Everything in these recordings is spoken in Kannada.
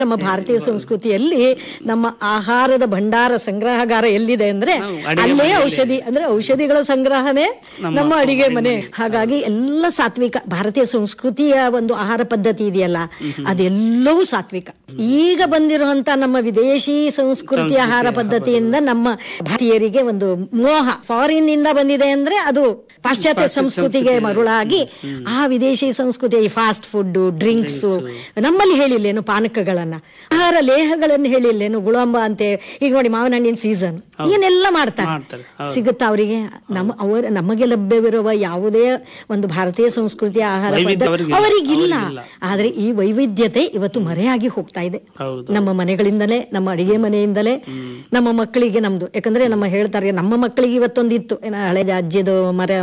ನಮ್ಮ ಭಾರತೀಯ ಸಂಸ್ಕೃತಿಯಲ್ಲಿ ನಮ್ಮ ಆಹಾರದ ಭಂಡಾರ ಸಂಗ್ರಹಗಾರ ಎಲ್ಲಿದೆ ಅಂದ್ರೆ ಅಲ್ಲೇ ಔಷಧಿ ಅಂದ್ರೆ ಔಷಧಿಗಳ ಸಂಗ್ರಹನೇ ನಮ್ಮ ಅಡಿಗೆ ಮನೆ ಹಾಗಾಗಿ ಎಲ್ಲ ಸಾತ್ವಿಕ ಭಾರತೀಯ ಸಂಸ್ಕೃತಿಯ ಒಂದು ಆಹಾರ ಪದ್ಧತಿ ಇದೆಯಲ್ಲ ಅದೆಲ್ಲವೂ ಸಾತ್ವಿಕ ಈಗ ಬಂದಿರುವಂತ ನಮ್ಮ ವಿದೇಶಿ ಸಂಸ್ಕೃತಿ ಆಹಾರ ಪದ್ಧತಿಯಿಂದ ನಮ್ಮ ಭಾರತೀಯರಿಗೆ ಒಂದು ಮೋಹ ಫಾರಿನ್ ನಿಂದ ಬಂದಿದೆ ಅಂದ್ರೆ ಅದು ಪಾಶ್ಚಾತ್ಯ ಸಂಸ್ಕೃತಿಗೆ ಮರುಳಾಗಿ ಆ ವಿದೇಶಿ ಸಂಸ್ಕೃತಿ ಈ ಫಾಸ್ಟ್ ಫುಡ್ ಡ್ರಿಂಕ್ಸ್ ನಮ್ಮಲ್ಲಿ ಹೇಳಿಲ್ಲೇನು ಪಾನಕಗಳನ್ನ ಆಹಾರ ಲೇಹಗಳನ್ನು ಹೇಳಿಲ್ಲೇನು ಗುಳಂಬ ಅಂತೆ ಈಗ ನೋಡಿ ಮಾವಿನ ಹಣ್ಣಿನ ಸೀಸನ್ ಏನೆಲ್ಲ ಮಾಡ್ತಾರೆ ಮಾಡ್ತಾರೆ. ಸಿಗುತ್ತಾ ಅವರಿಗೆ ನಮ್ಮ ಅವರ ನಮಗೆ ಲಭ್ಯವಿರುವ ಯಾವುದೇ ಒಂದು ಭಾರತೀಯ ಸಂಸ್ಕೃತಿಯ ಆಹಾರ ವೈವಿಧ್ಯ ಪದ್ಧತಿ ಅವರಿಗಿಲ್ಲ. ಅವರಿಗಿಲ್ಲ ಆದ್ರೆ ಈ ವೈವಿಧ್ಯತೆ ಇವತ್ತು ಮರೆಯಾಗಿ ಹೋಗ್ತಾ ಇದೆ ಹೌದು. ನಮ್ಮ ಮನೆಗಳಿಂದಲೇ ನಮ್ಮ ಅಡಿಗೆ ಮನೆಯಿಂದಲೇ ನಮ್ಮ ಮಕ್ಕಳಿಗೆ ನಮ್ದು ಯಾಕಂದ್ರೆ ನಮ್ಮ ಹೇಳ್ತಾರೆ ನಮ್ಮ ಮಕ್ಕಳಿಗೆ ಇವತ್ತೊಂದಿತ್ತು ಏನ ಹಳೆ ಅಜ್ಜಿದು ಮರ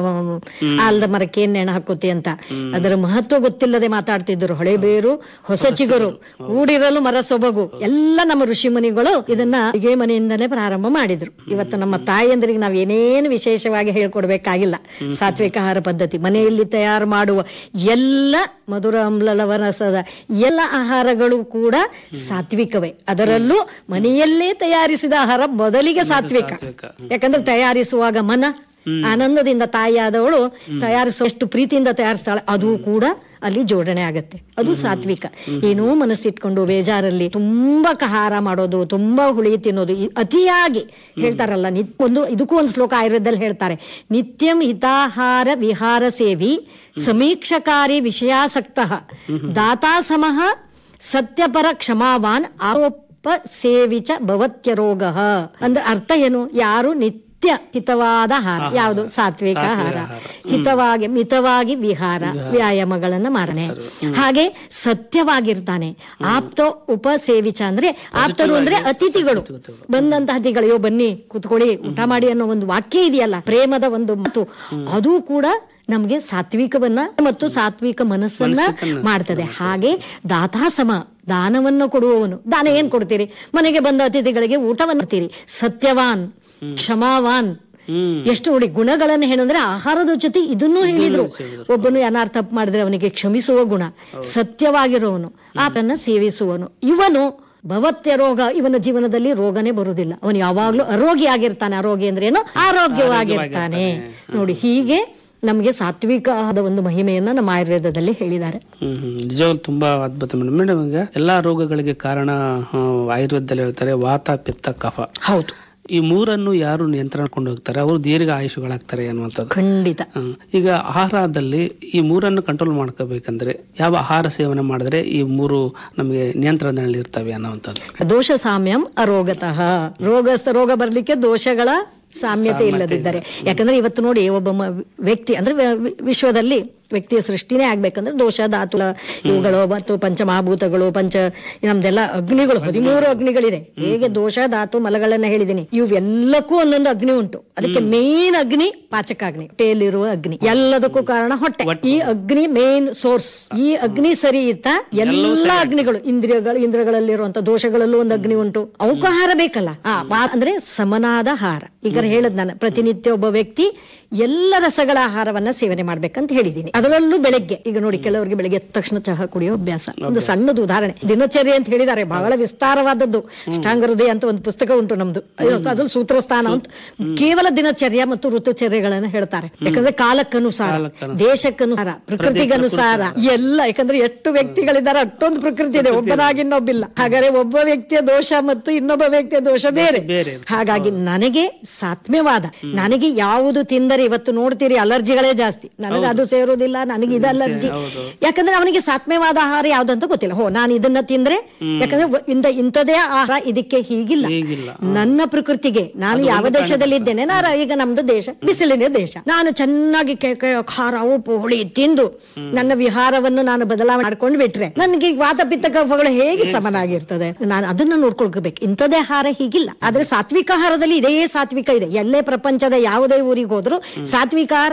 ಆಲದ ಮರಕ್ಕೆ ಏನ್ ನೆಣ ಹಾಕೋತಿ ಅಂತ ಅದರ ಮಹತ್ವ ಗೊತ್ತಿಲ್ಲದೆ ಮಾತಾಡ್ತಿದ್ರು ಹಳೆ ಬೇರು ಹೊಸ ಚಿಗುರು ಕೂಡಿರಲು ಮರ ಸೊಬಗು ಎಲ್ಲ ನಮ್ಮ ಋಷಿ ಮುನಿಗಳು ಇದನ್ನ ಅಡಿಗೆ ಮನೆಯಿಂದಲೇ ಪ್ರಾರಂಭ ಮಾಡಿದ್ರು ಇವತ್ತು ನಮ್ಮ ತಾಯಿಯಂದ್ರಿಗೆ ನಾವ್ ಏನೇನು ವಿಶೇಷವಾಗಿ ಹೇಳ್ಕೊಡ್ಬೇಕಾಗಿಲ್ಲ ಸಾತ್ವಿಕ ಆಹಾರ ಪದ್ಧತಿ ಮನೆಯಲ್ಲಿ ತಯಾರು ಮಾಡುವ ಎಲ್ಲ ಮಧುರ ಅಮ್ಲಲವರಸದ ಎಲ್ಲ ಆಹಾರಗಳು ಕೂಡ ಸಾತ್ವಿಕವೇ ಅದರಲ್ಲೂ ಮನೆಯಲ್ಲೇ ತಯಾರಿಸಿದ ಆಹಾರ ಮೊದಲಿಗೆ ಸಾತ್ವಿಕ ಯಾಕಂದ್ರೆ ತಯಾರಿಸುವಾಗ ಮನ ಆನಂದದಿಂದ ತಾಯಿಯಾದವಳು ತಯಾರಿಸುವಷ್ಟು ಪ್ರೀತಿಯಿಂದ ತಯಾರಿಸ್ತಾಳೆ ಅದು ಕೂಡ ಅಲ್ಲಿ ಜೋಡಣೆ ಆಗತ್ತೆ ಅದು ಸಾತ್ವಿಕ ಏನೋ ಮನಸ್ಸಿಟ್ಕೊಂಡು ಬೇಜಾರಲ್ಲಿ ತುಂಬಾ ಕಹಾರ ಮಾಡೋದು ತುಂಬಾ ಹುಳಿ ತಿನ್ನೋದು ಈ ಅತಿಯಾಗಿ ಹೇಳ್ತಾರಲ್ಲ ನಿತ್ ಒಂದು ಇದಕ್ಕೂ ಒಂದು ಶ್ಲೋಕ ಆಯುರ್ವೇದದಲ್ಲಿ ಹೇಳ್ತಾರೆ ನಿತ್ಯಂ ಹಿತಾಹಾರ ವಿಹಾರ ಸೇವಿ ಸಮೀಕ್ಷಕಾರಿ ವಿಷಯಾಸಕ್ತ ದಾತಾ ಸಮಃ ಸತ್ಯಪರ ಕ್ಷಮಾವಾನ್ ಆರೋಪ ಸೇವಿಚ ಭವತ್ಯರೋಗ ಅಂದ್ರೆ ಅರ್ಥ ಏನು ಯಾರು ನಿತ್ಯ ಹಿತವಾದ ಆಹಾರ ಯಾವುದು ಸಾತ್ವಿಕ ಆಹಾರ ಹಿತವಾಗಿ ಮಿತವಾಗಿ ವಿಹಾರ ವ್ಯಾಯಾಮಗಳನ್ನ ಮಾಡನೆ ಹಾಗೆ ಸತ್ಯವಾಗಿರ್ತಾನೆ ಆಪ್ತ ಉಪಸೇವಿಚ ಅಂದ್ರೆ ಆಪ್ತರು ಅಂದ್ರೆ ಅತಿಥಿಗಳು ಬಂದಂತ ಅತಿಥಿಗಳು ಅಯ್ಯೋ ಬನ್ನಿ ಕುತ್ಕೊಳ್ಳಿ ಊಟ ಮಾಡಿ ಅನ್ನೋ ಒಂದು ವಾಕ್ಯ ಇದೆಯಲ್ಲ ಪ್ರೇಮದ ಒಂದು ಮಾತು ಅದು ಕೂಡ ನಮ್ಗೆ ಸಾತ್ವಿಕವನ್ನ ಮತ್ತು ಸಾತ್ವಿಕ ಮನಸ್ಸನ್ನ ಮಾಡ್ತದೆ ಹಾಗೆ ದಾತಾಸಮ ದಾನವನ್ನು ಕೊಡುವವನು ದಾನ ಏನ್ ಕೊಡ್ತೀರಿ ಮನೆಗೆ ಬಂದ ಅತಿಥಿಗಳಿಗೆ ಊಟವನ್ನು ಕೊಡ್ತೀರಿ ಸತ್ಯವಾನ್ ಕ್ಷಮಾವಾನ್ ಎಷ್ಟು ನೋಡಿ ಗುಣಗಳನ್ನ ಏನಂದ್ರೆ ಆಹಾರದ ಜೊತೆ ಇದನ್ನೂ ಹೇಳಿದ್ರು ಒಬ್ಬನು ಏನಾರು ತಪ್ಪು ಮಾಡಿದ್ರೆ ಅವನಿಗೆ ಕ್ಷಮಿಸುವ ಗುಣ ಸತ್ಯವಾಗಿರುವವನು ಆತನ್ನ ಸೇವಿಸುವನು ಇವನು ಭವತ್ಯ ರೋಗ ಇವನ ಜೀವನದಲ್ಲಿ ರೋಗನೇ ಬರುವುದಿಲ್ಲ ಅವನು ಯಾವಾಗ್ಲೂ ಅರೋಗಿ ಆಗಿರ್ತಾನೆ ಅರೋಗಿ ಅಂದ್ರೆ ಏನು ಆರೋಗ್ಯವಾಗಿರ್ತಾನೆ ನೋಡಿ ಹೀಗೆ ನಮಗೆ ಸಾತ್ವಿಕ ಆದ ಒಂದು ಮಹಿಮೆಯನ್ನ ನಮ್ಮ ಆಯುರ್ವೇದದಲ್ಲಿ ಹೇಳಿದ್ದಾರೆ ಹ್ಮ್ ಹ್ಮ್. ನಿಜವಾಗ್ಲೂ ತುಂಬಾ ಅದ್ಭುತ ಮೇಡಮ್ ಮೇಡಮ್ ಈಗ ಎಲ್ಲಾ ರೋಗಗಳಿಗೆ ಕಾರಣ ಆ, ಆಯುರ್ವೇದದಲ್ಲಿ ಹೇಳ್ತಾರೆ ವಾತ ಪಿತ್ತ ಕಫ ಹೌದು ಈ ಮೂರನ್ನು ಯಾರು ನಿಯಂತ್ರಣಕೊಂಡು ಹೋಗ್ತಾರೆ ಅವರು ದೀರ್ಘ ಆಯುಷುಗಳಾಗ್ತಾರೆ ಅನ್ನುವಂಥದ್ದು ಖಂಡಿತ ಹ್ಮ್. ಈಗ ಆಹಾರದಲ್ಲಿ ಈ ಮೂರನ್ನು ಕಂಟ್ರೋಲ್ ಮಾಡ್ಕೋಬೇಕಂದ್ರೆ ಯಾವ ಆಹಾರ ಸೇವನೆ ಮಾಡಿದ್ರೆ ಈ ಮೂರು ನಮಗೆ ನಿಯಂತ್ರಣದಲ್ಲಿ ಇರ್ತವೆ ಅನ್ನುವಂಥದ್ದು ದೋಷ ಸಾಮ್ಯಂ ಅರೋಗತಃ ರೋಗ ರೋಗ ಬರ್ಲಿಕ್ಕೆ ದೋಷಗಳ ಸಾಮ್ಯತೆ ಇಲ್ಲದಿದ್ದರೆ ಯಾಕಂದ್ರೆ ಇವತ್ತು ನೋಡಿ ಒಬ್ಬ ಮ- ವ್ಯಕ್ತಿ ಅಂದ್ರೆ ವ- ವಿ- ವಿಶ್ವದಲ್ಲಿ ವ್ಯಕ್ತಿಯ ಸೃಷ್ಟಿನೇ ಆಗ್ಬೇಕಂದ್ರೆ ದೋಷ ಧಾತು ಇವುಗಳು ಮತ್ತು ಪಂಚಮಹಾಭೂತಗಳು ಪಂಚ ನಮ್ದೆಲ್ಲ ಅಗ್ನಿಗಳು ಹದಿಮೂರು ಅಗ್ನಿಗಳಿದೆ ಹೇಗೆ ದೋಷ ಧಾತು ಮಲಗಳನ್ನ ಹೇಳಿದ್ದೀನಿ ಇವೆಲ್ಲಕ್ಕೂ ಒಂದೊಂದು ಅಗ್ನಿ ಉಂಟು ಅದಕ್ಕೆ ಮೇನ್ ಅಗ್ನಿ ಪಾಚಕಾಗ್ನಿ ಹೊಟ್ಟೆಯಲ್ಲಿರುವ ಅಗ್ನಿ ಎಲ್ಲದಕ್ಕೂ ಕಾರಣ ಹೊಟ್ಟೆ ಈ ಅಗ್ನಿ ಮೇನ್ ಸೋರ್ಸ್ ಈ ಅಗ್ನಿ ಸರಿ ಇತ್ತ ಎಲ್ಲ ಅಗ್ನಿಗಳು ಇಂದ್ರಿಯಗಳು ಇಂದ್ರಿಯಗಳಲ್ಲಿರುವಂತ ದೋಷಗಳಲ್ಲೂ ಒಂದು ಅಗ್ನಿ ಉಂಟು ಅವಕ್ಕೂ ಆಹಾರ ಬೇಕಲ್ಲ ಆ, ಬಾ- ಅಂದ್ರೆ ಸಮನಾದ ಆಹಾರ ಈಗ ಹೇಳದ್ ನಾನು ಪ್ರತಿನಿತ್ಯ ಒಬ್ಬ ವ್ಯಕ್ತಿ ಎಲ್ಲ ರಸಗಳ ಆಹಾರವನ್ನ ಸೇವನೆ ಮಾಡ್ಬೇಕಂತ ಹೇಳಿದೀನಿ ಅದರಲ್ಲೂ ಬೆಳಗ್ಗೆ ಈಗ ನೋಡಿ ಕೆಲವರಿಗೆ ಬೆಳಗ್ಗೆ ಎದ್ದ ತಕ್ಷಣ ಚಹಾ ಕುಡಿಯೋ ಅಭ್ಯಾಸ ಒಂದು ಸಣ್ಣದು ಉದಾಹರಣೆ ದಿನಚರ್ಯ ಅಂತ ಹೇಳಿದ್ದಾರೆ ಬಹಳ ವಿಸ್ತಾರವಾದದ್ದು ಅಷ್ಟಾಂಗ ಹೃದಯ ಅಂತ ಒಂದು ಪುಸ್ತಕ ಉಂಟು ನಮ್ದು ಅದು ಸೂತ್ರಸ್ಥಾನ ಅಂತ ಕೇವಲ ದಿನಚರ್ಯ ಮತ್ತು ಋತುಚರ್ಯಗಳನ್ನ ಹೇಳ್ತಾರೆ ಯಾಕಂದ್ರೆ ಕಾಲಕ್ಕನುಸಾರ ದೇಶಕ್ಕನುಸಾರ ಪ್ರಕೃತಿಗನುಸಾರ ಎಲ್ಲ ಯಾಕಂದ್ರೆ ಎಷ್ಟು ವ್ಯಕ್ತಿಗಳಿದ್ದಾರೆ ಅಷ್ಟೊಂದು ಪ್ರಕೃತಿ ಇದೆ ಒಬ್ಬನಾಗಿ ಇನ್ನೊಬ್ಬಿಲ್ಲ ಹಾಗಾದ್ರೆ ಒಬ್ಬ ವ್ಯಕ್ತಿಯ ದೋಷ ಮತ್ತು ಇನ್ನೊಬ್ಬ ವ್ಯಕ್ತಿಯ ದೋಷ ಬೇರೆ ಬೇರೆ. ಹಾಗಾಗಿ ನನಗೆ ಸಾತ್ಮ್ಯವಾದ ನನಗೆ ಯಾವುದು ತಿಂದರೆ ಇವತ್ತು ನೋಡ್ತೀರಿ ಅಲರ್ಜಿಗಳೇ ಜಾಸ್ತಿ ನನಗೆ ಅದು ಸೇರೋದಿಲ್ಲ ನನಗೆ ಇದು ಅಲರ್ಜಿ ಯಾಕಂದ್ರೆ ಅವನಿಗೆ ಸಾತ್ಮ್ಯವಾದ ಆಹಾರ ಯಾವ್ದಂತ ಗೊತ್ತಿಲ್ಲ ಹೋ ನಾನು ಇದನ್ನ ತಿಂದ್ರೆ ಯಾಕಂದ್ರೆ ಒ- ಇಂದ ಇಂಥದೇ ಆಹಾರ ಇದಕ್ಕೆ ಹೀಗಿಲ್ಲ ಹೀಗಿಲ್ಲ. ನನ್ನ ಪ್ರಕೃತಿಗೆ ನಾನು ಯಾವ ದೇಶದಲ್ಲಿ ಇದ್ದೇನೆ ನಾನು ಈಗ ನಮ್ದು ದೇಶ ಬಿಸಿಲಿನ ದೇಶ ನಾನು ಚೆನ್ನಾಗಿ ಕೆ- ಕೆ- ಖಾರ ಉಪ್ಪು ಹುಳಿ ತಿಂದು ನನ್ನ ವಿಹಾರವನ್ನು ನಾನು ಬದಲಾವಣೆ ಮಾಡ್ಕೊಂಡು ಬಿಟ್ರೆ ನನಗೆ ವಾತ ಪಿತ್ತ ಕಫಗಳು ಹೇಗೆ ಸಮನಾಗಿರ್ತದೆ ನಾನು ಅದನ್ನ ನೋಡ್ಕೊಳ್ಕೋಬೇಕು ಇಂಥದೇ ಆಹಾರ ಹೀಗಿಲ್ಲ ಆದ್ರೆ ಸಾತ್ವಿಕ ಆಹಾರದಲ್ಲಿ ಇದೇ ಸಾತ್ವಿಕ ಇದೆ ಎಲ್ಲೇ ಪ್ರಪಂಚದ ಯಾವುದೇ ಊರಿಗೆ ಹೋದ್ರು ಸಾತ್ವಿಕ ಆಹಾರ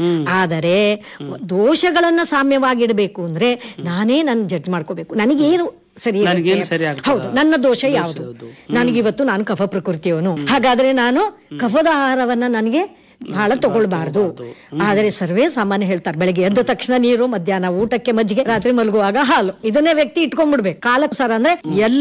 ಆದರೆ ದೋಷಗಳನ್ನ ಸಾಮ್ಯವಾಗಿಡಬೇಕು ಅಂದ್ರೆ ನಾನೇ ನನ್ ಜಡ್ಜ್ ಮಾಡ್ಕೋಬೇಕು ನನಗೇನು ಸರಿ ಇರುತ್ತೆ? ನನಗೇನು ಸರಿ ಆಗ್ತದೆ? ಹೌದು ನನ್ನ ದೋಷ ಯಾವುದು ನನಗಿವತ್ತು ನಾನು ಕಫ ಪ್ರಕೃತಿಯವನು ಹಾಗಾದ್ರೆ ನಾನು ಕಫದ ಆಹಾರವನ್ನ ನನಗೆ ಬಹಳ ತಗೊಳ್ಬಾರ್ದು ಆದರೆ ಸರ್ವೇ ಸಾಮಾನ್ಯ ಹೇಳ್ತಾರೆ ಬೆಳಗ್ಗೆ ಎದ್ದ ತಕ್ಷಣ ನೀರು ಮಧ್ಯಾಹ್ನ ಊಟಕ್ಕೆ ಮಜ್ಜಿಗೆ ರಾತ್ರಿ ಮಲಗುವಾಗ ಹಾಲು ಇದನ್ನೇ ವ್ಯಕ್ತಿ ಇಟ್ಕೊಂಡ್ಬಿಡ್ಬೇಕು ಕಾಲಕ್ಕೆ ಸರ್ ಅಂದ್ರೆ ಎಲ್ಲ